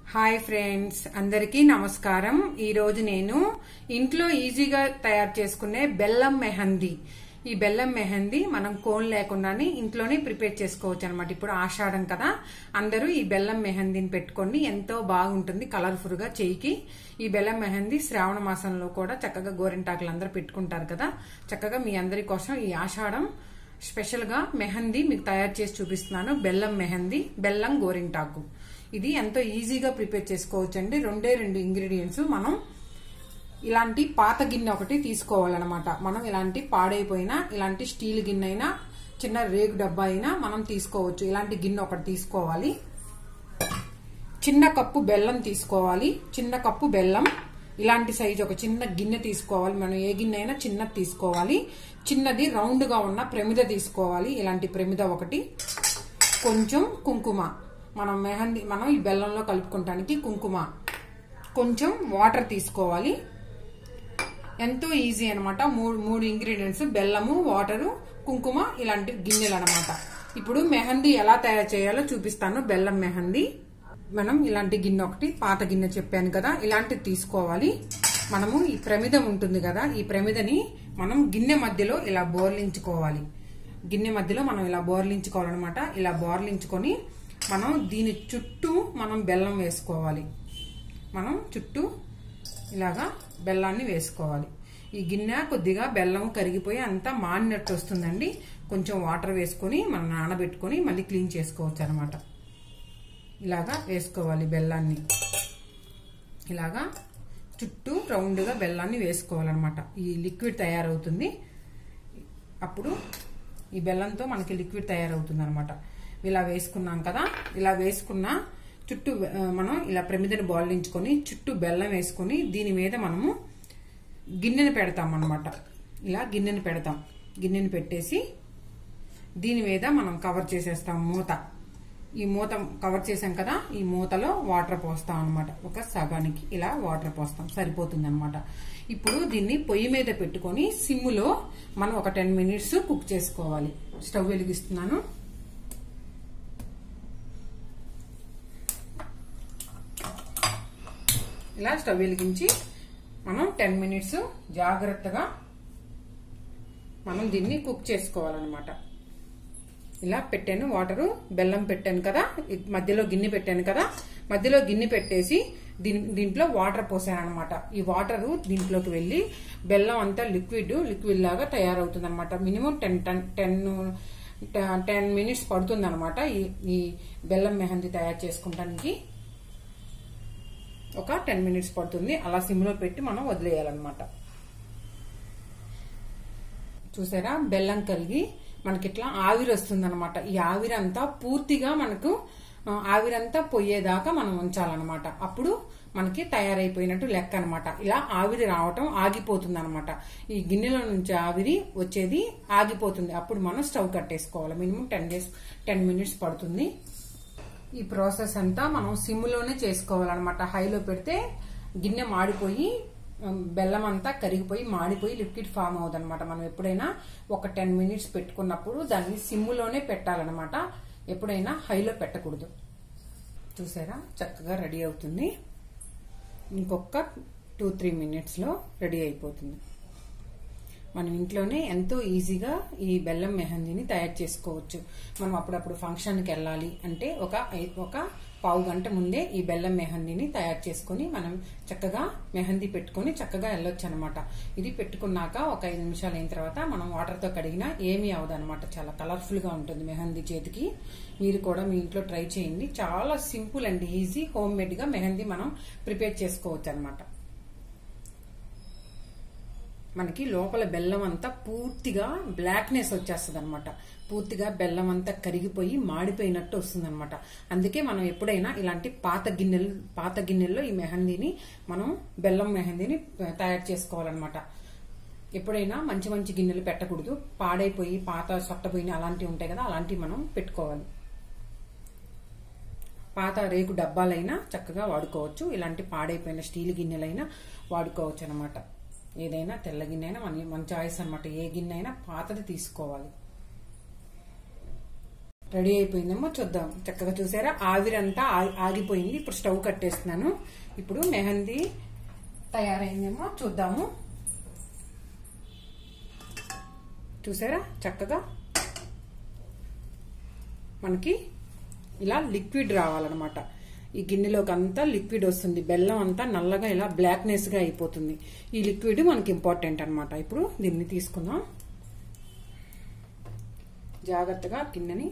hi friends అందరికీ నమస్కారం ఈ రోజు నేను ఇంట్లో ఈజీగా తయారు చేసుకునే బెల్లం మెహందీ ఈ బెల్లం మెహందీ మనం కోన్ లేకుండానే ఇంట్లోనే ప్రిపేర్ చేసుకోవచ్చు అనమాట ఇప్పుడు ఆషాఢం కదా అందరూ ఈ బెల్లం మెహందీని పెట్టుకోండి ఎంతో బాగుంటుంది కలర్ఫుల్ గా చేయికి ఈ బెల్లం మెహందీ శ్రావణ మాసంలో కూడా చక్కగా గోరింటాకులు అందరూ పెట్టుకుంటారు కదా చక్కగా మీ అందరి కోసం ఈ ఆషాఢం స్పెషల్ గా మెహందీ మీకు తయారు చేసి చూపిస్తున్నాను బెల్లం మెహందీ బెల్లం గోరింటాకు ఇది ఎంతో ఈజీగా ప్రిపేర్ చేసుకోవచ్చు అండి రెండే రెండు ఇంగ్రీడియంట్స్ మనం ఇలాంటి పాత గిన్నె ఒకటి తీసుకోవాలన్నమాట మనం ఇలాంటి పాడైపోయిన ఇలాంటి స్టీల్ గిన్నె అయినా చిన్న రేగు డబ్బా అయినా మనం తీసుకోవచ్చు ఇలాంటి గిన్నె ఒకటి తీసుకోవాలి చిన్న కప్పు బెల్లం తీసుకోవాలి చిన్న కప్పు బెల్లం ఇలాంటి సైజు ఒక చిన్న గిన్నె తీసుకోవాలి మనం ఏ గిన్నె అయినా చిన్నది తీసుకోవాలి చిన్నది రౌండ్ గా ఉన్న ప్రమిద తీసుకోవాలి ఇలాంటి ప్రమిద ఒకటి కొంచెం కుంకుమ మనం మెహందీ మనం ఈ బెల్లంలో కలుపుకోవటానికి కుంకుమ కొంచెం వాటర్ తీసుకోవాలి ఎంతో ఈజీ అనమాట మూడు మూడు ఇంగ్రీడియంట్స్ బెల్లము వాటరు కుంకుమ ఇలాంటి గిన్నెలు అనమాట ఇప్పుడు మెహందీ ఎలా తయారు చేయాలో చూపిస్తాను బెల్లం మెహందీ మనం ఇలాంటి గిన్నె ఒకటి పాత గిన్నె చెప్పాను కదా ఇలాంటిది తీసుకోవాలి మనము ఈ ప్రమిద ఉంటుంది కదా ఈ ప్రమిదని మనం గిన్నె మధ్యలో ఇలా బోర్లించుకోవాలి గిన్నె మధ్యలో మనం ఇలా బోర్లించుకోవాలన్నమాట ఇలా బోర్లించుకొని మనం దీని చుట్టూ మనం బెల్లం వేసుకోవాలి మనం చుట్టూ ఇలాగా బెల్లాన్ని వేసుకోవాలి ఈ గిన్నె కొద్దిగా బెల్లం కరిగిపోయి అంతా మాడినట్టు వస్తుందండి కొంచెం వాటర్ వేసుకొని మనం నానబెట్టుకొని మళ్ళీ క్లీన్ చేసుకోవచ్చు అనమాట ఇలాగా వేసుకోవాలి బెల్లాన్ని ఇలాగా చుట్టూ రౌండ్గా బెల్లాన్ని వేసుకోవాలన్నమాట ఈ లిక్విడ్ తయారవుతుంది అప్పుడు ఈ బెల్లంతో మనకి లిక్విడ్ తయారవుతుంది అనమాట ఇలా వేసుకున్నాం కదా ఇలా వేసుకున్న చుట్టూ మనం ఇలా ప్రమిదని బాలించుకొని చుట్టూ బెల్లం వేసుకొని దీని మీద మనము గిన్నెని పెడతాం అనమాట ఇలా గిన్నెని పెడతాం గిన్నెని పెట్టేసి దీని మీద మనం కవర్ చేసేస్తాం మూత ఈ మూత కవర్ చేసాం కదా ఈ మూతలో వాటర్ పోస్తాం అనమాట ఒక సగానికి ఇలా వాటర్ పోస్తాం సరిపోతుంది అనమాట ఇప్పుడు దీన్ని పొయ్యి మీద పెట్టుకొని సిమ్ములో మనం ఒక టెన్ మినిట్స్ కుక్ చేసుకోవాలి స్టవ్ వెలిగిస్తున్నాను ఇలా స్టవ్ వెలిగించి మనం టెన్ మినిట్స్ జాగ్రత్తగా మనం దీన్ని కుక్ చేసుకోవాలన్నమాట ఇలా పెట్టాను వాటరు బెల్లం పెట్టాను కదా మధ్యలో గిన్నె పెట్టాను కదా మధ్యలో గిన్నె పెట్టేసి దీని దీంట్లో వాటర్ పోసాను అనమాట ఈ వాటర్ దీంట్లోకి వెళ్ళి బెల్లం అంతా లిక్విడ్ లిక్విడ్ లాగా తయారవుతుంది అనమాట minimum ten ten ten ten minutes పడుతుంది అనమాట ఈ బెల్లం మెహందీ తయారు చేసుకుంటానికి ఒక టెన్ మినిట్స్ పడుతుంది అలా సిమ్లో పెట్టి మనం వదిలేయాలన్నమాట చూసారా బెల్లం కరిగి మనకి ఇట్లా ఆవిరి వస్తుంది అనమాట ఈ ఆవిరి అంతా పూర్తిగా మనకు ఆవిరంతా పోయేదాకా మనం ఉంచాలన్నమాట అప్పుడు మనకి తయారైపోయినట్టు లెక్క అనమాట ఇలా ఆవిరి రావటం ఆగిపోతుంది అనమాట ఈ గిన్నెలో నుంచి ఆవిరి వచ్చేది ఆగిపోతుంది అప్పుడు మనం స్టవ్ కట్టేసుకోవాలి minimum ten days ten minutes పడుతుంది ఈ ప్రాసెస్ అంతా మనం సిమ్లోనే చేసుకోవాలన్నమాట హైలో పెడితే గిన్నె మాడిపోయి బెల్లం అంతా కరిగిపోయి మాడిపోయి లిక్విడ్ ఫామ్ అవుతుంది అనమాట మనం ఎప్పుడైనా ఒక టెన్ మినిట్స్ పెట్టుకున్నప్పుడు దాన్ని సిమ్లోనే పెట్టాలన్నమాట ఎప్పుడైనా హైలో పెట్టకూడదు చూసారా చక్కగా రెడీ అవుతుంది ఇంకొక టూ త్రీ మినిట్స్లో రెడీ అయిపోతుంది మనం ఇంట్లోనే ఎంతో ఈజీగా ఈ బెల్లం మెహందీని తయారు చేసుకోవచ్చు మనం అప్పుడప్పుడు ఫంక్షన్కి వెళ్ళాలి అంటే ఒక ఒక పావు గంట ముందే ఈ బెల్లం మెహందీని తయారు చేసుకుని మనం చక్కగా మెహందీ పెట్టుకుని చక్కగా వెళ్ళొచ్చు అనమాట ఇది పెట్టుకున్నాక ఒక ఐదు నిమిషాలు అయిన తర్వాత మనం వాటర్తో కడిగినా ఏమీ అవదు అనమాట చాలా కలర్ఫుల్ గా ఉంటుంది మెహందీ చేతికి మీరు కూడా మీ ఇంట్లో ట్రై చేయండి చాలా simple and easy home made గా మెహందీ మనం ప్రిపేర్ చేసుకోవచ్చు అనమాట మనకి లోపల బెల్లం అంతా పూర్తిగా బ్లాక్నెస్ వచ్చేస్తుంది అనమాట పూర్తిగా బెల్లం అంతా కరిగిపోయి మాడిపోయినట్టు వస్తుంది అనమాట అందుకే మనం ఎప్పుడైనా ఇలాంటి పాత గిన్నెలు పాత గిన్నెల్లో ఈ మెహందీని మనం బెల్లం మెహందీని తయారు చేసుకోవాలన్నమాట ఎప్పుడైనా మంచి మంచి గిన్నెలు పెట్టకూడదు పాడైపోయి పాత సొట్టపోయిన అలాంటివి ఉంటాయి కదా అలాంటివి మనం పెట్టుకోవాలి పాత రేకు డబ్బాలైనా చక్కగా వాడుకోవచ్చు ఇలాంటి పాడైపోయిన స్టీల్ గిన్నెలైనా వాడుకోవచ్చు అనమాట ఏదైనా తెల్ల గిన్నె అయినా మన మన చాయిస్ అనమాట ఏ గిన్నె అయినా పాతది తీసుకోవాలి రెడీ అయిపోయిందేమో చూద్దాం చక్కగా చూసారా ఆవిరంతా ఆ- ఆగిపోయింది ఇప్పుడు స్టవ్ కట్టేస్తున్నాను ఇప్పుడు మెహందీ తయారైందేమో చూద్దాము చూసారా చక్కగా మనకి ఇలా లిక్విడ్ రావాలన్నమాట ఈ గిన్నెలోకి అంతా లిక్విడ్ వస్తుంది బెల్లం అంతా నల్లగా ఇలా బ్లాక్నెస్ గా అయిపోతుంది ఈ లిక్విడ్ మనకి ఇంపార్టెంట్ అన్నమాట ఇప్పుడు దీన్ని తీసుకుందాం జాగ్రత్తగా గిన్నెని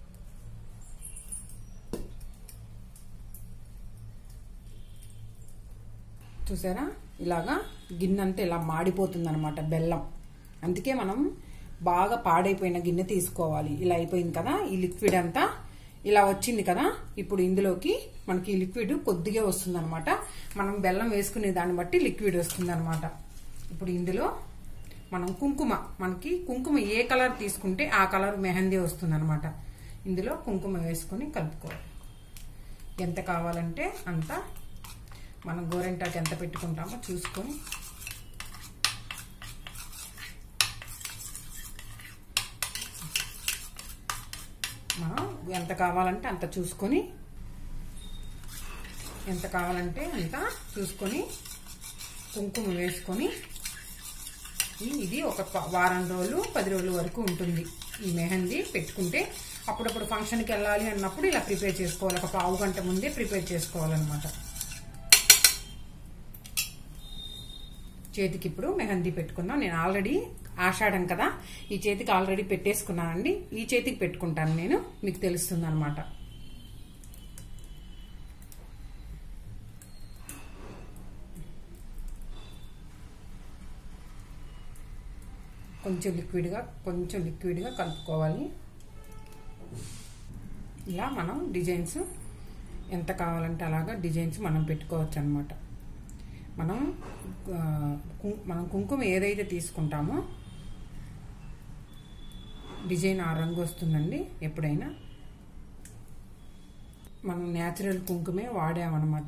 చూసారా ఇలాగా గిన్నె అంతా ఇలా మాడిపోతుంది అనమాట బెల్లం అందుకే మనం బాగా పాడైపోయిన గిన్నె తీసుకోవాలి ఇలా అయిపోయింది కదా ఈ లిక్విడ్ అంతా ఇలా వచ్చింది కదా ఇప్పుడు ఇందులోకి మనకి ఈ లిక్విడ్ కొద్దిగా వస్తుంది అనమాట మనం బెల్లం వేసుకునే దాన్ని బట్టి లిక్విడ్ వస్తుంది అనమాట ఇప్పుడు ఇందులో మనం కుంకుమ మనకి కుంకుమ ఏ కలర్ తీసుకుంటే ఆ కలర్ మెహందీ వస్తుంది అనమాట ఇందులో కుంకుమ వేసుకొని కలుపుకోవాలి ఎంత కావాలంటే అంత మనం గోరెంటాకి ఎంత పెట్టుకుంటామో చూసుకొని మనం ఎంత కావాలంటే అంత చూసుకొని ఎంత కావాలంటే అంత చూసుకొని కుంకుమ వేసుకొని ఈ- ఇది ఒక ప- వారం రోజులు పది రోజుల వరకు ఉంటుంది ఈ మెహందీ పెట్టుకుంటే అప్పుడప్పుడు ఫంక్షన్కి వెళ్ళాలి అన్నప్పుడు ఇలా ప్రిపేర్ చేసుకోవాలి ఒక పావు గంట ముందే ప్రిపేర్ చేసుకోవాలన్నమాట చేతికి ఇప్పుడు మెహందీ పెట్టుకుందాం నేను ఆల్రెడీ ఆషాఢం కదా ఈ చేతికి ఆల్రెడీ పెట్టేసుకున్నానండి ఈ చేతికి పెట్టుకుంటాను నేను మీకు తెలుస్తుంది అనమాట కొంచెం లిక్విడ్గా కొంచెం లిక్విడ్గా కలుపుకోవాలి ఇలా మనం డిజైన్స్ ఎంత కావాలంటే అలాగా డిజైన్స్ మనం పెట్టుకోవచ్చు అనమాట మనం ఆ, కు- మనం కుంకుమ ఏదైతే తీసుకుంటామో డిజైన్ ఆ రంగు వస్తుందండి ఎప్పుడైనా మనం న్యాచురల్ కుంకుమే వాడామన్నమాట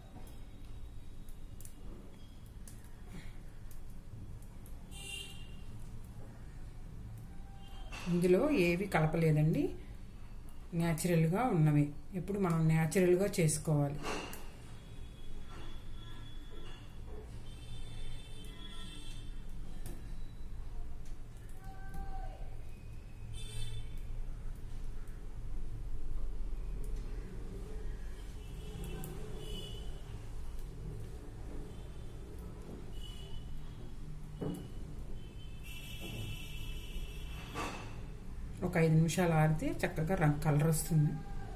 ఇందులో ఏవి కలపలేదండి న్యాచురల్గా ఉన్నవి ఎప్పుడు మనం న్యాచురల్గా చేసుకోవాలి ఒక ఐదు నిమిషాలు ఆరితే చక్కగా రంగు కలర్ వస్తుంది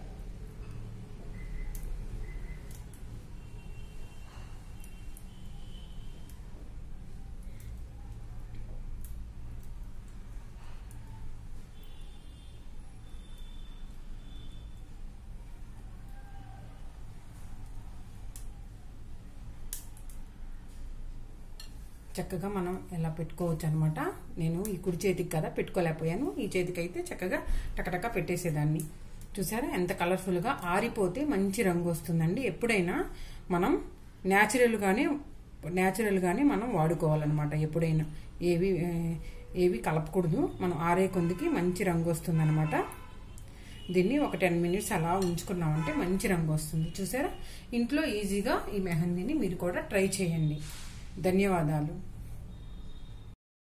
చక్కగా మనం ఎలా పెట్టుకోవచ్చు అనమాట నేను ఈ కుడి చేతికి కదా పెట్టుకోలేకపోయాను ఈ చేతికి అయితే చక్కగా టకటక పెట్టేసేదాన్ని చూసారా ఎంత కలర్ఫుల్గా ఆరిపోతే మంచి రంగు వస్తుందండి ఎప్పుడైనా మనం న్యాచురల్గానే న్యాచురల్గానే మనం వాడుకోవాలన్నమాట ఎప్పుడైనా ఏవి ఏ, ఏవి కలపకూడదు మనం ఆరే కొందికి మంచి రంగు వస్తుందన్నమాట దీన్ని ఒక టెన్ మినిట్స్ అలా ఉంచుకున్నామంటే మంచి రంగు వస్తుంది చూసారా ఇంట్లో ఈజీగా ఈ మెహందీని మీరు కూడా ట్రై చేయండి ధన్యవాదాలు